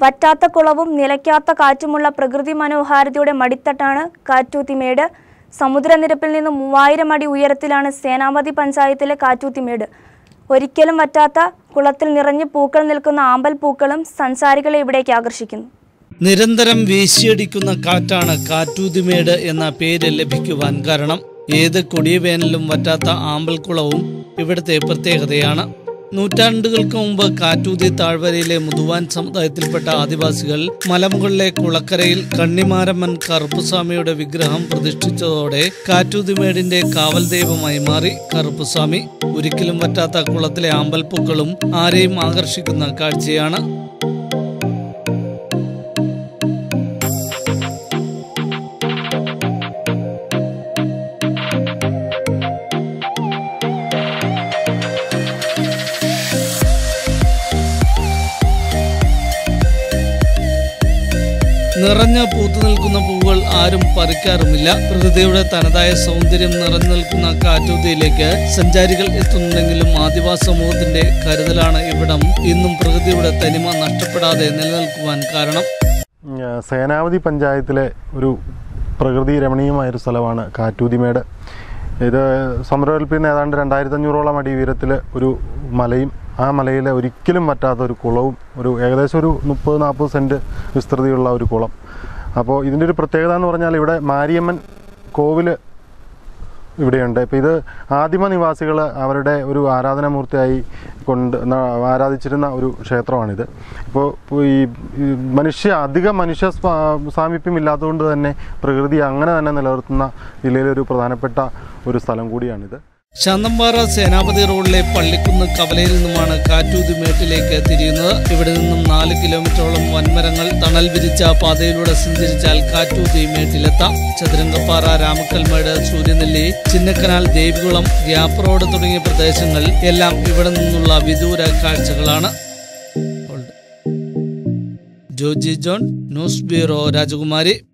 വറ്റാത്ത കുളവും നിലയ്ക്കാത്ത കാറ്റുമുള്ള പ്രകൃതി മനോഹാരിതയുടെ മടിത്തട്ടാണ് കാറ്റൂത്തിമേട് സമുദ്രനിരപ്പിൽ നിന്ന് മൂവായിരം അടി ഉയരത്തിലാണ് സേനാപതി പഞ്ചായത്തിലെ കാറ്റൂത്തിമേട് ഒരിക്കലും വറ്റാത്ത കുളത്തിൽ നിറഞ്ഞ് പൂക്കൾ നിൽക്കുന്ന ആമ്പൽ പൂക്കളും സഞ്ചാരികളെ ഇവിടേക്ക് ആകർഷിക്കുന്നു നിരന്തരം വീശിയടിക്കുന്ന കാറ്റാണ് കാറ്റൂതിമേട് എന്ന പേര് ലഭിക്കുവാൻ കാരണം ഏത് കൊടിയ വേനലും വറ്റാത്ത ആമ്പൽക്കുളവും ഇവിടുത്തെ പ്രത്യേകതയാണ് നൂറ്റാണ്ടുകൾക്ക് മുമ്പ് കാറ്റൂതി താഴ്വരയിലെ മുതുവാൻ സമുദായത്തിൽപ്പെട്ട ആദിവാസികൾ മലമുകളിലെ കുളക്കരയിൽ കണ്ണിമാരമ്മൻ കറുപ്പുസ്വാമിയുടെ വിഗ്രഹം പ്രതിഷ്ഠിച്ചതോടെ കാറ്റൂതിമേടിന്റെ കാവൽ ദൈവമായി മാറി കറുപ്പുസ്വാമി ഒരിക്കലും വറ്റാത്ത കുളത്തിലെ ആമ്പൽപ്പൂക്കളും ആരെയും ആകർഷിക്കുന്ന കാഴ്ചയാണ് നിറഞ്ഞ പൂത്തു നിൽക്കുന്ന പൂവുകൾ ആരും പറിക്കാറുമില്ല പ്രകൃതിയുടെ തനതായ സൗന്ദര്യം നിറഞ്ഞു നിൽക്കുന്ന കാറ്റൂതിയിലേക്ക് സഞ്ചാരികൾ എത്തുന്നുണ്ടെങ്കിലും ആദിവാസി സമൂഹത്തിന്റെ കരുതലാണ് ഇവിടം ഇന്നും പ്രകൃതിയുടെ തനിമ നഷ്ടപ്പെടാതെ നിലനിൽക്കുവാൻ കാരണം ഉം, സേനാവതി പഞ്ചായത്തിലെ ഒരു പ്രകൃതി രമണീയമായൊരു സ്ഥലമാണ് കാറ്റൂതിമേട് ഇത് സമുദ്രനിരപ്പിൽ നിന്ന് ഏതാണ്ട് രണ്ടായിരത്തി അഞ്ഞൂറോളം അടി ഉയരത്തിൽ ഒരു മലയും ആ മലയിൽ ഒരിക്കലും പറ്റാത്ത ഒരു കുളവും ഒരു ഏകദേശം ഒരു മുപ്പത് നാൽപ്പത് സെൻറ്റ് വിസ്തൃതിയുള്ള ഒരു കുളം അപ്പോൾ ഇതിൻ്റെ ഒരു പ്രത്യേകത എന്ന് പറഞ്ഞാൽ ഇവിടെ മാരിയമ്മൻ കോവിൽ ഇവിടെയുണ്ട് ഇപ്പോൾ ഇത് ആദിമ നിവാസികൾ അവരുടെ ഒരു ആരാധനാമൂർത്തിയായി കൊണ്ട് ന- ആരാധിച്ചിരുന്ന ഒരു ക്ഷേത്രമാണിത് ഇപ്പോൾ ഈ ഈ മനുഷ്യ അധിക മനുഷ്യ സ്വാ- സാമീപ്യം ഇല്ലാത്തതുകൊണ്ട് തന്നെ പ്രകൃതി അങ്ങനെ തന്നെ നിലനിർത്തുന്ന ജില്ലയിലെ ഒരു പ്രധാനപ്പെട്ട ഒരു സ്ഥലം കൂടിയാണിത് ശാന്തമ്പാറ സേനാപതി റോഡിലെ പള്ളിക്കുന്ന് കവലയിൽ നിന്നുമാണ് കാറ്റൂതി മേട്ടിലേക്ക് തിരിയുന്നത് ഇവിടെ നിന്നും നാല് കിലോമീറ്ററോളം വൻമരങ്ങൾ തണൽ വിരിച്ച പാതയിലൂടെ സഞ്ചരിച്ചാൽ കാറ്റൂതി മേട്ടിലെത്താം ചതുരംഗപ്പാറ രാമക്കൽമേട് സൂര്യനെല്ലി ചിന്നക്കനാൽ ദേവികുളം ഗ്യാപ്പ് റോഡ് തുടങ്ങിയ പ്രദേശങ്ങൾ എല്ലാം ഇവിടെ നിന്നുള്ള വിദൂര കാഴ്ചകളാണ് ജോജി ജോൺ ന്യൂസ് ബ്യൂറോ രാജകുമാരി